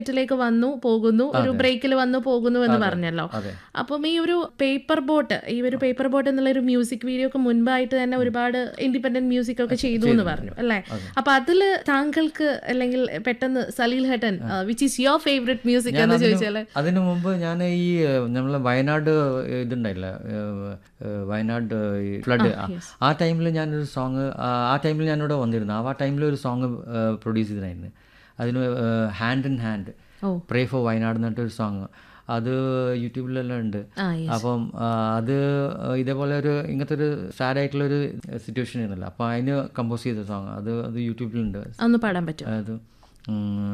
ിലേക്ക് വന്നു പോകുന്നു ഒരു ബ്രേക്കിൽ വന്നു പോകുന്നു എന്ന് പറഞ്ഞല്ലോ അതെ അപ്പം ഈ ഒരു പേപ്പർ ബോട്ട് ഈ ഒരു പേപ്പർ ബോട്ട് എന്നുള്ള ഒരു മ്യൂസിക് വീഡിയോ ഒക്കെ മുൻപായിട്ട് തന്നെ ഒരുപാട് ഇൻഡിപെൻഡന്റ് മ്യൂസിക് ഒക്കെ ചെയ്തു എന്ന് പറഞ്ഞു അല്ലേ അപ്പൊ അതില് താങ്കൾക്ക് അല്ലെങ്കിൽ പെട്ടെന്ന് സലീൽ ഹട്ടൻ which is your favourite music എന്ന് ചോദിച്ചാല് അതിനു മുമ്പ് ഞാൻ ഈ നമ്മളെ വയനാട് ഇതുണ്ടായില്ല ഏഹ്, ഏഹ്, വയനാട് ഫ്ലഡ് ആ ടൈമിൽ ഞാനൊരു സോങ് ആ ടൈമിൽ ഞാനിവിടെ വന്നിരുന്നു ആ ടൈമിൽ ഒരു സോങ് പ്രൊഡ്യൂസ് ചെയ്തിട്ടുണ്ടായിരുന്നു അതിന് ഹാൻഡ് ഇൻ ഹാൻഡ് ഓ. പ്രേ ഫോർ വയനാട് എന്നിട്ടൊരു സോങ് അത് യൂട്യൂബിലെല്ലാം ഉണ്ട് ആ അപ്പം ആ, അത് ഇതേപോലെ ഒരു ഇങ്ങനത്തെ ഒരു സാഡ് ആയിട്ടുള്ള ഒരു സിറ്റുവേഷൻ ആയിരുന്നല്ലോ അപ്പോൾ അതിന് കമ്പോസ് ചെയ്ത സോങ് അത് അത് യൂട്യൂബിലുണ്ട് ഒന്ന് പാടാൻ പറ്റും അത് ഉം,